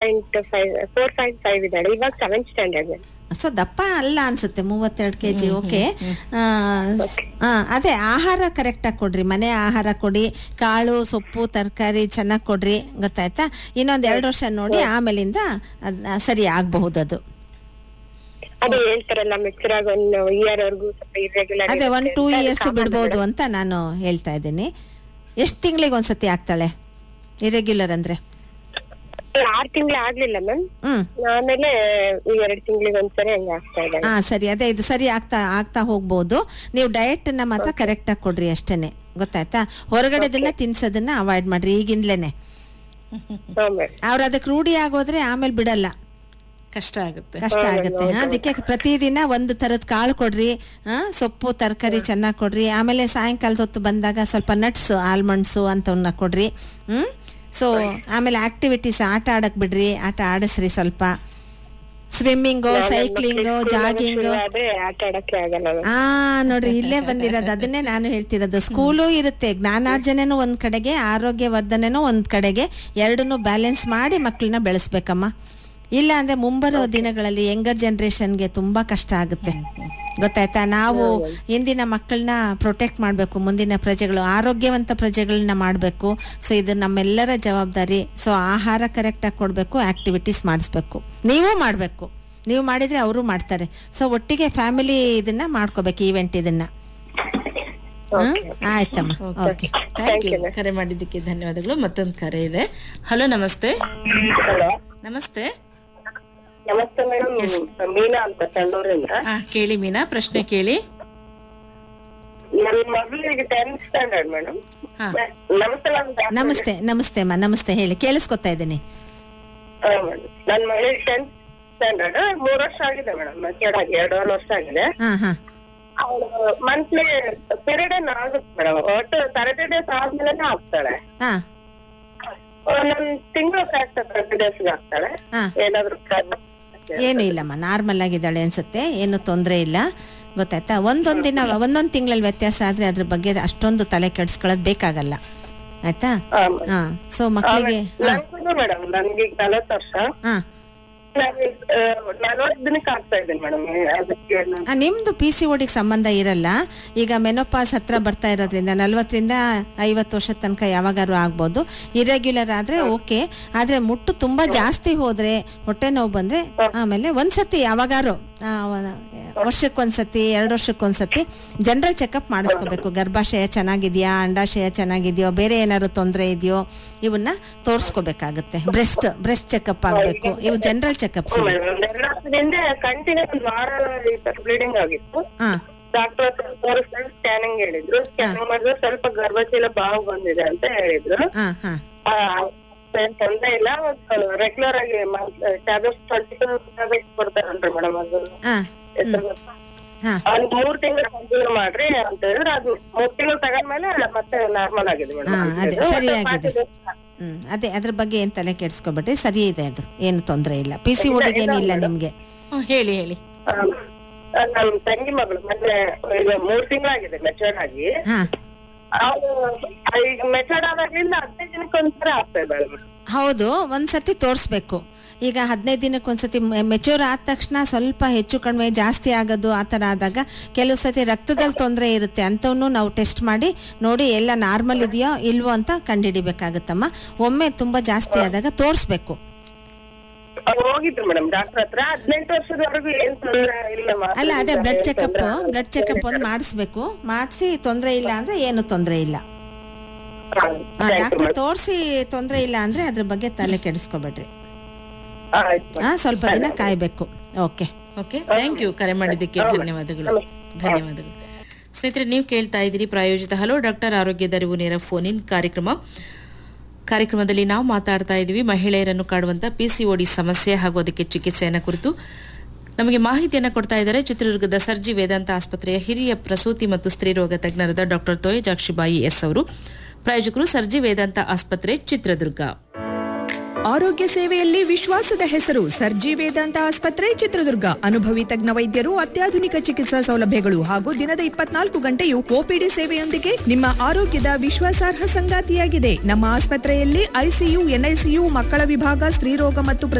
Point five four point five ಇದ್ದಾಳೆ ಇವಾಗ seventh standard ma'am so ದಪ್ಪ ಅಲ್ಲ ಅನ್ಸುತ್ತೆ ಮೂವತ್ತೆರಡು ಕೆ ಜಿ ಓಕೆ ಅದೇ ಆಹಾರ ಕರೆಕ್ಟಾಗಿ ಕೊಡ್ರಿ ಮನೆ ಆಹಾರ ಕೊಡಿ ಕಾಳು ಸೊಪ್ಪು ತರಕಾರಿ ಚೆನ್ನಾಗಿ ಕೊಡ್ರಿ ಗೊತ್ತಾಯ್ತಾ ಇನ್ನೊಂದ್ ಎರಡು ವರ್ಷ ನೋಡಿ ಆಮೇಲಿಂದ ಅದ್ ಸರಿ ಆಗಬಹುದು ಅದು ಅದೇ ಹೇಳ್ತಾರಲ್ಲ ಮೆಚೂರ್ ಆಗಿ ಒಂದು ಇಯರ್ ವರ್ಗು ಸ್ವಲ್ಪ ಇರ್ರೆಗ್ಯುಲರ್ ಅದೇ ಒನ್ ಟೂ ಇಯರ್ಸ್ ಬಿಡ್ಬೋದು ಅಂತ ನಾನು ಹೇಳ್ತಾ ಇದ್ದೀನಿ ಎಷ್ಟು ತಿಂಗಳಿಗೆ ಒಂದ್ಸತಿ ಆಗ್ತಾಳೆ ಇರೆಗ್ಯುಲರ್ ಅಂದ್ರೆ ಆರ್ ತಿಂಗಳು ಆಗ್ಲಿಲ್ಲ ಮ್ಯಾಮ್ ಹ್ಮ್ ಆಮೇಲೆ ಎರಡ್ ತಿಂಗಳಿಗೆ ಒಂದ್ಸರಿ ಹಂಗ ಆಗ್ತಾ ಇದ್ದಾಳೆ ಹಾ ಸರಿ ಅದೇ ಇದು ಸರಿ ಆಗ್ತಾ ಆಗ್ತಾ ಹೋಗ್ಬೋದು ನೀವು ಡಯಟ್ ನ ಮಾತ್ರ ಕರೆಕ್ಟ್ ಆಗಿ ಕೊಡ್ರಿ ಅಷ್ಟೇನೆ ಗೊತ್ತಾಯ್ತಾ ಹೊರಗಡೆದನ್ನ ತಿನ್ಸೋದನ್ನ ಅವಾಯ್ಡ್ ಮಾಡ್ರಿ ಈಗಿಂದ್ಲೇನೆ ಹಾ ಮ್ಯಾಮ್ ಅವ್ರ ಅದಕ್ಕೆ ರೂಢಿ ಆಗೋದ್ರೆ ಆಮೇಲೆ ಬಿಡಲ್ಲ ಕಷ್ಟ ಆಗುತ್ತೆ ಕಷ್ಟ ಆಗುತ್ತೆ ಅದಕ್ಕೆ ಪ್ರತಿದಿನ ಒಂದು ತರದ ಕಾಳು ಕೊಡ್ರಿ ಆ, ಸೊಪ್ಪು ತರಕಾರಿ ಚೆನ್ನಾಗಿ ಕೊಡ್ರಿ ಆಮೇಲೆ ಸಾಯಂಕಾಲದ ಹೊತ್ತು ಬಂದಾಗ ಸ್ವಲ್ಪ ನಟ್ಸ್ ಆಲ್ಮಂಡ್ಸು ಅಂತವನ್ನ ಕೊಡ್ರಿ ಹ್ಮ್ ಸೊ ಆಮೇಲೆ ಆಕ್ಟಿವಿಟೀಸ್ ಆಟ ಆಡಕ್ ಬಿಡ್ರಿ ಆಟ ಆಡಿಸ್ರಿ ಸ್ವಲ್ಪ ಸ್ವಿಮ್ಮಿಂಗು ಸೈಕ್ಲಿಂಗು ಜಾಗಿಂಗು ಅದೇ ಆಟ ಆಡಕ್ಕೆ ಆಗಲ್ಲ ಮ್ಯಾಮ್ ಆ ನೋಡ್ರಿ ಇಲ್ಲೇ ಬಂದಿರೋದು ಅದನ್ನೇ ನಾನು ಹೇಳ್ತಿರೋದು ಸ್ಕೂಲು ಇರುತ್ತೆ ಜ್ಞಾನಾರ್ಜನೆನೂ ಒಂದ್ ಕಡೆಗೆ ಆರೋಗ್ಯ ವರ್ಧನೆನೂ ಒಂದ್ ಕಡೆಗೆ ಎರಡನ್ನೂ ಬ್ಯಾಲೆನ್ಸ್ ಮಾಡಿ ಮಕ್ಕಳನ್ನ ಬೆಳೆಸ್ಬೇಕಮ್ಮ ಇಲ್ಲ ಅಂದ್ರೆ ಮುಂಬರೋ ದಿನಗಳಲ್ಲಿ ಯಂಗರ್ ಜನರೇಷನ್ಗೆ ತುಂಬಾ ಕಷ್ಟ ಆಗುತ್ತೆ ಗೊತ್ತಾಯ್ತಾ ನಾವು ಇಂದಿನ ಮಕ್ಕಳನ್ನ ಪ್ರೊಟೆಕ್ಟ್ ಮಾಡಬೇಕು ಮುಂದಿನ ಪ್ರಜೆಗಳು ಆರೋಗ್ಯವಂತ ಪ್ರಜೆಗಳನ್ನ ಮಾಡಬೇಕು ಸೊ ಇದು ನಮ್ಮೆಲ್ಲರ ಜವಾಬ್ದಾರಿ ಸೊ ಆಹಾರ ಕರೆಕ್ಟಾಗಿ ಕೊಡಬೇಕು ಆಕ್ಟಿವಿಟೀಸ್ ಮಾಡಿಸ್ಬೇಕು ನೀವು ಮಾಡಬೇಕು ನೀವು ಮಾಡಿದ್ರೆ ಅವರು ಮಾಡ್ತಾರೆ ಸೊ ಒಟ್ಟಿಗೆ ಫ್ಯಾಮಿಲಿ ಇದನ್ನ ಮಾಡ್ಕೋಬೇಕು ಈವೆಂಟ್ ಇದನ್ನ ಹ್ಮ್? ಆಯ್ತಮ್ಮ ಓಕೆ ಥ್ಯಾಂಕ್ ಯು ಕರೆ ಮಾಡಿದ್ದಕ್ಕೆ ಧನ್ಯವಾದಗಳು ಮತ್ತೊಂದು ಕರೆ ಇದೆ ಹಲೋ ನಮಸ್ತೆ ಹಲೋ ನಮಸ್ತೆ ನಮಸ್ತೆ ಮೇಡಮ್ ಮೀನಾ ಅಂತ ಚಂಡೂರಿಂದ ಹಾ ಕೇಳಿ ಮೀನಾ ಪ್ರಶ್ನೆ ಕೇಳಿ ನನ್ನ ಮಗಳಿಗೆ ಟೆಂತ್ ಸ್ಟ್ಯಾಂಡರ್ಡ್ ಮೇಡಮ್ ಹಾ. ನಮಸ್ತೆ ಮೇಡಮ್ ನಮಸ್ತೆ ನಮಸ್ತೆ ಅಮ್ಮ ನಮಸ್ತೆ ಹೇಳಿ ಕೇಳಿಸ್ಕೊತಾ ಇದ್ದೀನಿ ನನ್ನ ಮಗಳಿಗೆ ಟೆಂತ್ ಸ್ಟ್ಯಾಂಡರ್ಡ್ ಮೂರ್ ವರ್ಷ ಆಗಿದೆ ಮೇಡಮ್ ಕೆಳಗೆ ಎರಡೂವರೆ ವರ್ಷ ಆಗಿದೆ ಹಾ ಹಾ ಅವಳು ಮಂತ್ಲಿ ಪೀರಿಯಡ್ ಏನ್ ಆಗುತ್ತೆ ಮೇಡಮ್ ಒಟ್ಟು ತರ್ಟಿ ಡೇಸ್ ಆದ್ಮೇಲೆ ಆಗ್ತಾಳೆ ಹಾ ಒಂದೊಂದ್ ತಿಂಗಳು ಕರೆಕ್ಟ್ ತರ್ಟಿ ಡೇಸ್ ಆಗ್ತಾಳೆ ಹಾ. ಏನಾದ್ರು problem ಏನು ಇಲ್ಲಮ್ಮ ನಾರ್ಮಲ್ ಆಗಿದ್ದಾಳೆ ಅನ್ಸುತ್ತೆ ಏನು ತೊಂದರೆ ಇಲ್ಲ ಗೊತ್ತಾಯ್ತಾ ಒಂದೊಂದ್ ದಿನ ಒಂದೊಂದ್ ತಿಂಗಳಲ್ಲಿ ವ್ಯತ್ಯಾಸ ಆದ್ರೆ ಅದ್ರ ಬಗ್ಗೆ ಅಷ್ಟೊಂದು ತಲೆ ಕೆಡ್ಸ್ಕೊಳ್ಳೋದು ಬೇಕಾಗಲ್ಲ ಆಯ್ತಾ ಹಾ, ಹಾ ಸೊ ಮಕ್ಕಳಿಗೆ ನನ್ಗೂ ಮೇಡಮ್ ನನ್ಗೆ ಈಗ ನಲವತ್ತು ವರ್ಷ ಹಾ ನಲವತ್ತು ದಿನಕ್ಕೆ ಆಗ್ತಾ ಇದ್ದೀನಿ ಮೇಡಮ್ ಅದಕ್ಕೆ ನಾನು- ಆ, ನಿಮ್ದು ಪಿ ಸಿ ಓಡಿಗೆ ಸಂಬಂಧ ಇರಲ್ಲ ಈಗ ಮೆನೋಪಾಸ್ ಹತ್ರ ಬರ್ತಾ ಇರೋದ್ರಿಂದ ನಲ್ವತ್ತರಿಂದ ಐವತ್ತು ವರ್ಷದ ತನಕ ಯಾವಾಗಾರು ಆಗ್ಬೋದು ಇರೆಗ್ಯುಲರ್ ಆದ್ರೆ ಓಕೆ ಆದ್ರೆ ಮುಟ್ಟು ತುಂಬಾ ಜಾಸ್ತಿ ಹೋದ್ರೆ ಹೊಟ್ಟೆ ನೋವು ಬಂದ್ರೆ ಆಮೇಲೆ ಒಂದ್ಸತಿ ಯಾವಾಗಾರು ಆ, ವ- ವರ್ಷಕ್ಕೊಂದ್ಸತಿ ಎರಡು ವರ್ಷಕ್ಕೊಂದ್ಸತಿ ಜನರಲ್ ಚೆಕಪ್ ಮಾಡಿಸ್ಕೋಬೇಕು ಗರ್ಭಾಶಯ ಚೆನ್ನಾಗಿದ್ಯಾ ಅಂಡಾಶಯ ಚೆನ್ನಾಗಿದೆಯೋ ಬೇರೆ ಏನಾದ್ರು ತೊಂದರೆ ಇದೆಯೋ ಇವನ್ನ ತೋರಿಸ್ಕೋಬೇಕಾಗುತ್ತೆ ಬ್ರೆಸ್ಟ್ ಬ್ರೆಸ್ಟ್ ಚೆಕಪ್ ಆಗಬೇಕು ಇವು ಜನರಲ್ ಚೆಕಪ್ಸ್ ಹ್ಮ್ madam. ಒಂದ್ ಎರಡು ವರ್ಷದಿಂದ ಕಂಟಿನ್ಯೂ ಒಂದ್ ವಾರ ಬ್ಲೀಡಿಂಗ್ ಆಗಿತ್ತು ಹಾ ಡಾಕ್ಟರ್ ಹತ್ರ ತೋರಿಸಿದ್ರೆ ಸ್ಕ್ಯಾನಿಂಗ್ ಹೇಳಿದ್ರು ಸ್ಕ್ಯಾನಿಂಗ್ ಮಾಡಿದ್ರೆ ಸ್ವಲ್ಪ ಗರ್ಭಶೀಲ ಬಾವು ಬಂದಿದೆ ಅಂತ ಹೇಳಿದ್ರು ಹಾ ಹಾ ಆ, ಏನ್ ತೊಂದ್ರೆ ಇಲ್ಲ ರೆಗ್ಯುಲರ್ ಆಗಿ ಟ್ಯಾಬ್ಲೆಟ್ಸ್ ಟ್ವೆಂಟಿ ಟು ಟ್ಯಾಬ್ಲೆಟ್ಸ್ ಕೊಡ್ತಾರಲ್ರಿ ಮೇಡಮ್ ಅದು ಹಾ ಹೆಸ್ರು ಗೊತ್ತಾ? ಹಾ ಒಂದ್ ಮೂರ್ ತಿಂಗಳು ಕಂಟಿನ್ಯೂ ಮಾಡ್ರಿ ಅಂತ ಹೇಳಿದ್ರೆ ಅದು ಮೂರ್ ತಿಂಗಳು ತಗೊಂಡ್ಮೇಲೆ ಮತ್ತೆ ನಾರ್ಮಲ್ ಆಗಿದೆ ಹಾ, ಅದೇ, ಮೇಡಮ್ ಸರಿಯಾಗಿದೆ. ಹ್ಮ್ ಅದೇ ಅದ್ರ ಬಗ್ಗೆ ಏನ್ ತಲೆ ಕೆಡ್ಸ್ಕೊಬೇಡ್ರಿ ಸರಿ ಇದೆ ಅದು ಏನು ತೊಂದರೆ ಇಲ್ಲ ಪಿ ಸಿ ಓಡಿಗೆ ಏನಿಲ್ಲ ನಿಮ್ಗೆ ಹ್ಮ್, ಹೇಳಿ ಹೇಳಿ ನಮ್ ತಂಗಿ ಮಗಳು ಮತ್ತೆ ಈಗ ಮೂರ್ ತಿಂಗಳಾಗಿದೆ ಮೆಚೂರ್ಡ್ ಆಗಿ ಹಾ ಅವ್ಳು ಈಗ ಮೆಚೂರ್ಡ್ ಆದಾಗ್ಲಿಂದ ಹದಿನೈದು ದಿನಕ್ಕೆ ಒಂದ್ಸರಿ ಆಗ್ತಾ ಇದ್ದಾಳೆ ಮೇಡಮ್ ಹೌದು ಒಂದ್ಸತಿ ತೋರಿಸ್ಬೇಕು ಈಗ ಹದಿನೈದು ದಿನಕ್ಕೆ ಒಂದ್ಸತಿ ಮೆಚೂರ್ ಆದ ತಕ್ಷಣ ಸ್ವಲ್ಪ ಹೆಚ್ಚು ಕಡಿಮೆ ಜಾಸ್ತಿ ಆಗೋದು ಆ ಥರ ಆದಾಗ ಕೆಲವು ಸತಿ ರಕ್ತದಲ್ಲಿ ತೊಂದರೆ ಇರುತ್ತೆ ಅಂಥವನ್ನು ನಾವು ಟೆಸ್ಟ್ ಮಾಡಿ ನೋಡಿ ಎಲ್ಲ ನಾರ್ಮಲ್ ಇದೆಯೋ ಇಲ್ವೋ ಅಂತ ಕಂಡುಹಿಡಿಬೇಕಾಗುತ್ತಮ್ಮ ಒಮ್ಮೆ ತುಂಬ ಜಾಸ್ತಿ ಆದಾಗ ತೋರಿಸ್ಬೇಕು ಅವ್ರು ಹೋಗಿದ್ರು ಮೇಡಮ್ ಡಾಕ್ಟರ್ ಹತ್ರ ಹದಿನೆಂಟು ವರ್ಷದವರೆಗೂ ಏನ್ ತೊಂದ್ರೆ ಇಲ್ಲ ಮಾ- ಅಲ್ಲ ಅದೇ ಬ್ಲಡ್ ಏನ್ ಚೆಕಪ್ ತೊಂದ್ರೆ ಆಗಲ್ಲ. ಬ್ಲಡ್ ಚೆಕಪ್ ಒಂದು ಮಾಡಿಸ್ಬೇಕು ಮಾಡಿಸಿ ತೊಂದರೆ ಇಲ್ಲ ಅಂದ್ರೆ ಏನು ತೊಂದರೆ ಇಲ್ಲ ಹಾ, thank you ಡಾಕ್ಟರ್ madam. ತೋರಿಸಿ ತೊಂದರೆ ಇಲ್ಲ ಅಂದ್ರೆ ಅದ್ರ ಬಗ್ಗೆ ತಲೆ ಕೆಡಿಸ್ಕೋಬೇಡ್ರಿ ಆಯ್ತು madam. ಹಾ ಸ್ವಲ್ಪ ದಿನ ಕಾಯ್ಬೇಕು ಓಕೆ ಓಕೆ ಥ್ಯಾಂಕ್ ಯು ಕರೆ ಮಾಡಿದ್ದಕ್ಕೆ ಧನ್ಯವಾದಗಳು ಧನ್ಯವಾದಗಳು ಸ್ನೇಹಿತರೆ ನೀವು ಕೇಳ್ತಾ ಇದ್ದೀರಿ ಪ್ರಾಯೋಜಿತ ಹಲೋ ಡಾಕ್ಟರ್ ಆರೋಗ್ಯದ ಅರಿವು ನೇರ ಫೋನ್ ಇನ್ ಕಾರ್ಯಕ್ರಮ ಕಾರ್ಯಕ್ರಮದಲ್ಲಿ ನಾವು ಮಾತಾಡ್ತಾ ಇದ್ದೀವಿ ಮಹಿಳೆಯರನ್ನು ಕಾಡುವಂತ ಪಿಸಿಒಡಿ ಸಮಸ್ಯೆ ಹಾಗೂ ಅದಕ್ಕೆ ಚಿಕಿತ್ಸೆಯನ್ನು ಕುರಿತು ನಮಗೆ ಮಾಹಿತಿಯನ್ನು ಕೊಡ್ತಾ ಇದ್ದಾರೆ ಚಿತ್ರದುರ್ಗದ ಸರ್ಜಿ ವೇದಾಂತ ಆಸ್ಪತ್ರೆಯ ಹಿರಿಯ ಪ್ರಸೂತಿ ಮತ್ತು ಸ್ತ್ರೀರೋಗ ತಜ್ಞರಾದ ಡಾಕ್ಟರ್ ತೋಯಜಾಕ್ಷಿಬಾಯಿ ಎಸ್ ಅವರು ಪ್ರಾಯೋಜಕರು ಸರ್ಜಿ ವೇದಾಂತ ಆಸ್ಪತ್ರೆ ಚಿತ್ರದುರ್ಗ ಆರೋಗ್ಯ ಸೇವೆಯಲ್ಲಿ ವಿಶ್ವಾಸದ ಹೆಸರು ಸರ್ಜಿ ವೇದಾಂತ ಆಸ್ಪತ್ರೆ ಚಿತ್ರದುರ್ಗ ಅನುಭವಿ ತಜ್ಞ ವೈದ್ಯರು ಅತ್ಯಾಧುನಿಕ ಚಿಕಿತ್ಸಾ ಸೌಲಭ್ಯಗಳು ಹಾಗೂ ದಿನದ ಇಪ್ಪತ್ನಾಲ್ಕು ಗಂಟೆಯು ಒಪಿಡಿ ಸೇವೆಯೊಂದಿಗೆ ನಿಮ್ಮ ಆರೋಗ್ಯದ ವಿಶ್ವಾಸಾರ್ಹ ಸಂಗಾತಿಯಾಗಿದೆ ನಮ್ಮ ಆಸ್ಪತ್ರೆಯಲ್ಲಿ ಐಸಿಯು ಎನ್ಐಸಿಯು ಮಕ್ಕಳ ವಿಭಾಗ ಸ್ತ್ರೀರೋಗ ಮತ್ತು